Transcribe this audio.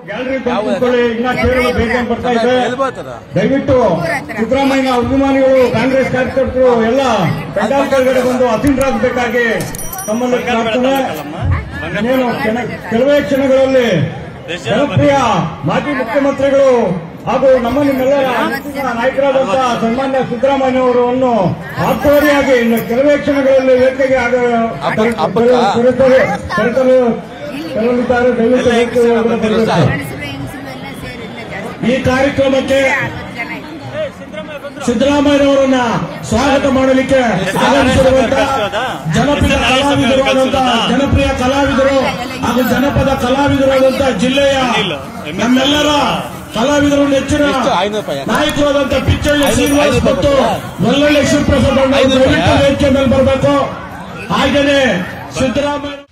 Gallery ಕೂತ್ಕೊಳ್ಳಿ ಇನ್ನ ಕೇಳಲು ಬೇಕಂತ ಬರ್ತಾ ಇದೆ ಎಲ್ಲಿ ಬರ್ತಾರ ದಯವಿಟ್ಟು ಸಿದ್ದರಾಮಯ್ಯ ಅಭಿಮಾನಿಗಳು ಕಾಂಗ್ರೆಸ್ ಕಾರ್ಯಕರ್ತರು ಎಲ್ಲ ಪೆಂಡಾಲ್ ಕೆಳಗಡೆ ಬಂದು ಅಸೀನರಾಗಬೇಕಾಗಿ ತಮ್ಮಲ್ಲಿ ಪ್ರಾರ್ಥನೆ ಇನ್ನೇನು ಕೆಲ- ಕೆಲವೇ ಕ್ಷಣಗಳಲ್ಲಿ ಜನಪ್ರಿಯ ಮಾಜಿ ಮುಖ್ಯಮಂತ್ರಿಗಳು ಹಾಗೂ ನಮ್ಮ ನಿಮ್ಮೆಲ್ಲರ ಅಂತಿಮ ನಾಯಕರಾದಂತಹ ಸನ್ಮಾನ್ಯ ಸಿದ್ದರಾಮಯ್ಯ ಅವರನ್ನು ಆತ್ಮರಿಯಾಗಿ ಇನ್ನು ಕೆಲವೇ ಕ್ಷಣಗಳಲ್ಲಿ ವೇದಿಕೆಗೆ ಆಗ ಹಬ್ಬ- ಹಬ್ಬಕ್ಕ? ಕರೆತರು- ಕರೆತರು- ಕರೆಯಲಿದ್ದಾರೆ ದಯವಿಟ್ಟು ವೇದಿಕೆಗೆ ಒಳಗಡೆ ಬರಬೇಕು. ಗಂಡಸರು ಹೆಂಗಸರು ಎಲ್ಲ ಸೇರಿ ಇಲ್ಲ ಜಾಸ್ತಿ ಈ ಕಾರ್ಯಕ್ರಮಕ್ಕೆ ಅರವತ್ತು ಜನ ಇತ್ತು ಸಿದ್ದರಾಮಯ್ಯನವರನ್ನ ಸ್ವಾಗತ ಮಾಡಲಿಕ್ಕೆ ಆಗಮಿಸಿರುವಂತ ಜನಪ್ರಿಯ ಕಲಾವಿದರಾದಂತಹ ಜನಪ್ರಿಯ ಕಲಾವಿದರು ಹಾಗೂ ಜನಪದ ಕಲಾವಿದರಾದಂತಹ ಜಿಲ್ಲೆಯ ನಮ್ಮೆಲ್ಲರ ಕಲಾವಿದರು ನೆಚ್ಚಿನ ಎಷ್ಟು? ಐನೂರು ರೂಪಾಯಿ? ನಾಯಕರಾದಂತಹ ಪಿಚ್ಚಳ್ಳಿ ಶ್ರೀನಿವಾಸ್ ಐನೂರು ಮತ್ತು ರೂಪಾಯಿ? ಒಳ್ಳೊಳ್ಳೆ ಶಿವಪ್ರಸಾದ್ ಅವರು ಐನೂರು ರೂಪಾಯಿ? ದಯವಿಟ್ಟು ವೇದಿಕೆ ಮೇಲೆ ಬರಬೇಕು ಹಾಗೇನೆ ಸಿದ್ದರಾಮಯ್ಯ